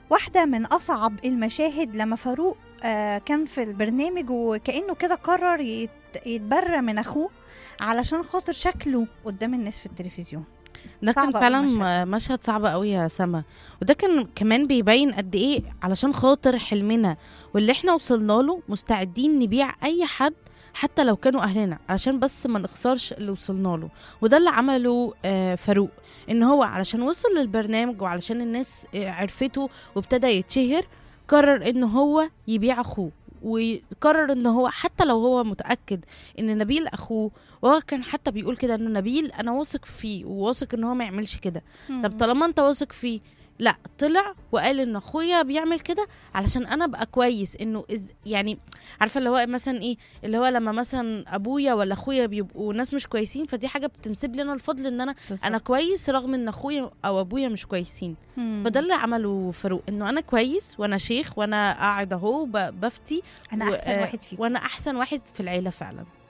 واحدة من أصعب المشاهد لما فاروق آه كان في البرنامج وكأنه كده قرر يت- يتبرى من أخوه علشان خاطر شكله قدام الناس في التلفزيون ده كان صعب أوي فعلا المشهد. م- مشهد صعب قوي يا سما وده كان كمان بيبين قد ايه علشان خاطر حلمنا واللي احنا وصلنا له مستعدين نبيع اي حد حتى لو كانوا اهلنا علشان بس ما نخسرش اللي وصلنا له وده اللي عمله آه، فاروق ان هو علشان وصل للبرنامج وعلشان الناس آه، عرفته وابتدى يتشهر قرر ان هو يبيع اخوه وقرر ان هو حتى لو هو متاكد ان نبيل اخوه وهو كان حتى بيقول كده انه نبيل انا واثق فيه وواثق ان هو ما يعملش كده طب طالما انت واثق فيه لا طلع وقال ان اخويا بيعمل كده علشان انا ابقى كويس انه إز يعني عارفه اللي هو مثلا ايه اللي هو لما مثلا ابويا ولا اخويا بيبقوا ناس مش كويسين فدي حاجه بتنسب لنا الفضل ان انا انا كويس رغم ان اخويا او ابويا مش كويسين مم. فده اللي عمله فاروق انه انا كويس وانا شيخ وانا قاعد اهو ب- بفتي أنا و- أحسن آه، واحد فيكم وانا احسن واحد في العيله فعلا